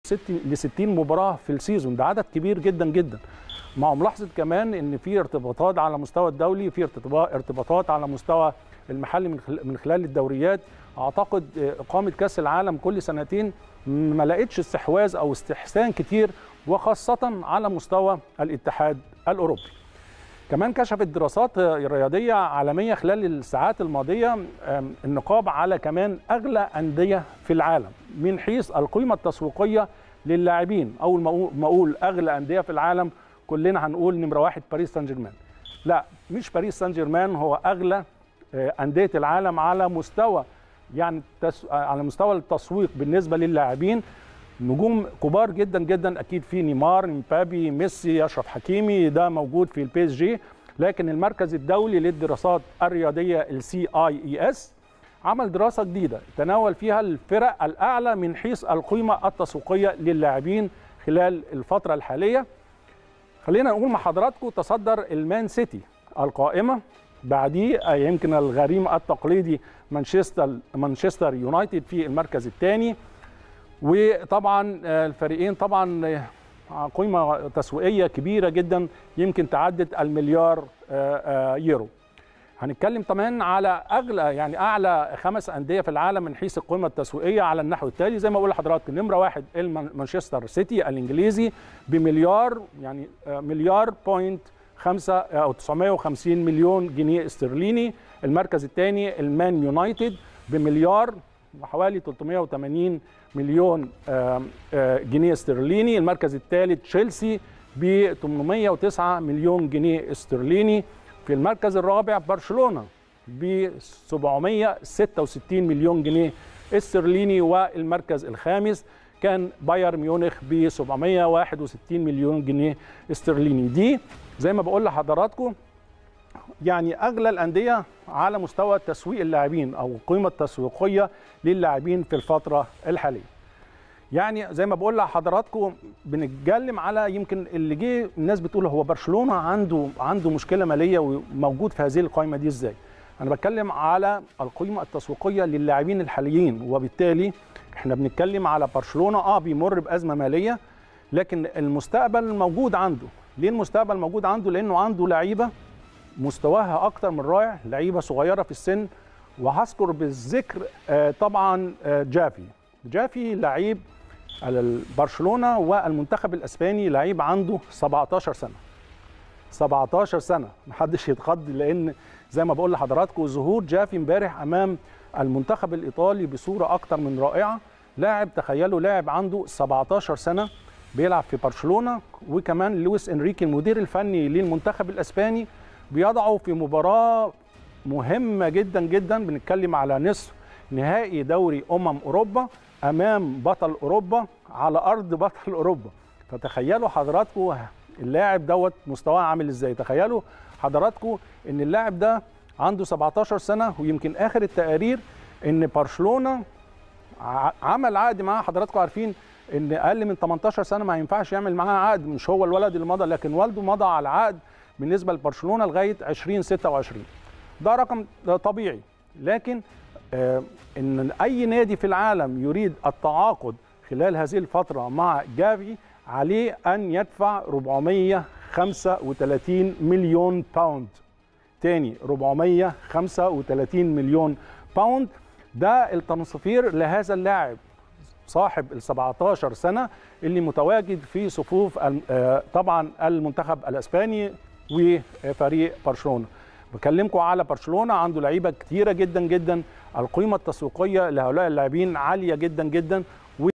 ل 60 مباراه في السيزون ده عدد كبير جدا جدا مع ملاحظه كمان ان في ارتباطات على مستوى الدولي في ارتباطات على مستوى المحلي من خلال الدوريات اعتقد اقامه كاس العالم كل سنتين ما لقيتش استحواذ او استحسان كتير وخاصه على مستوى الاتحاد الاوروبي كمان كشفت دراسات رياضيه عالميه خلال الساعات الماضيه النقاب على كمان اغلى انديه في العالم من حيث القيمه التسويقيه للاعبين اول ما اقول اغلى انديه في العالم كلنا هنقول نمره واحد باريس سان جيرمان لا مش باريس سان جيرمان هو اغلى انديه العالم على مستوى يعني تس... على مستوى التسويق بالنسبه للاعبين نجوم كبار جدا جدا اكيد في نيمار مبابي ميسي اشرف حكيمي ده موجود في البي اس جي لكن المركز الدولي للدراسات الرياضيه السي اي اي اس عمل دراسه جديده تناول فيها الفرق الاعلى من حيث القيمه التسويقيه للاعبين خلال الفتره الحاليه خلينا نقول مع حضراتكم تصدر المان سيتي القائمه بعديه يمكن الغريم التقليدي مانشستر مانشستر يونايتد في المركز الثاني وطبعا الفريقين طبعا قيمه تسويقيه كبيره جدا يمكن تعدت المليار يورو هنتكلم كمان على اغلى يعني اعلى خمس انديه في العالم من حيث القيمه التسويقيه على النحو التالي زي ما بقول لحضراتكم نمره واحد مانشستر سيتي الانجليزي بمليار يعني مليار بوينت 5 او 950 مليون جنيه استرليني المركز الثاني المان يونايتد بمليار وحوالي 380 مليون جنيه استرليني المركز الثالث تشيلسي ب 809 مليون جنيه استرليني في المركز الرابع برشلونه ب 766 مليون جنيه استرليني والمركز الخامس كان بايرن ميونخ ب 761 مليون جنيه استرليني دي زي ما بقول لحضراتكم يعني اغلى الانديه على مستوى تسويق اللاعبين او القيمه التسويقيه للاعبين في الفتره الحاليه. يعني زي ما بقول لحضراتكم بنتكلم على يمكن اللي جه الناس بتقول هو برشلونه عنده عنده مشكله ماليه وموجود في هذه القائمه دي ازاي؟ انا بتكلم على القيمه التسويقيه للاعبين الحاليين وبالتالي احنا بنتكلم على برشلونه اه بيمر بازمه ماليه لكن المستقبل موجود عنده ليه المستقبل موجود عنده لانه عنده لعيبه مستواها اكتر من رائع لعيبه صغيره في السن وهذكر بالذكر طبعا جافي جافي لعيب برشلونه والمنتخب الاسباني لعيب عنده 17 سنه 17 سنه محدش يتخض لان زي ما بقول لحضراتكم ظهور جافي امبارح امام المنتخب الايطالي بصوره اكتر من رائعه لاعب تخيلوا لاعب عنده 17 سنه بيلعب في برشلونه وكمان لويس انريكي المدير الفني للمنتخب الاسباني بيضعه في مباراه مهمه جدا جدا بنتكلم على نصف نهائي دوري امم اوروبا امام بطل اوروبا على ارض بطل اوروبا فتخيلوا حضراتكم اللاعب دوت مستواه عامل ازاي تخيلوا حضراتكم ان اللاعب ده عنده 17 سنه ويمكن اخر التقارير ان برشلونه عمل عقد معاه حضراتكم عارفين ان اقل من 18 سنه ما ينفعش يعمل معاه عقد مش هو الولد اللي مضى لكن والده مضى على عقد بالنسبه لبرشلونه لغايه 2026 ده رقم طبيعي لكن آه ان اي نادي في العالم يريد التعاقد خلال هذه الفتره مع جافي عليه ان يدفع 435 مليون باوند تاني 435 مليون باوند ده التنصفير لهذا اللاعب صاحب ال 17 سنه اللي متواجد في صفوف طبعا المنتخب الاسباني وفريق برشلونه بكلمكم على برشلونه عنده لعيبه كتيره جدا جدا القيمه التسويقيه لهؤلاء اللاعبين عاليه جدا جدا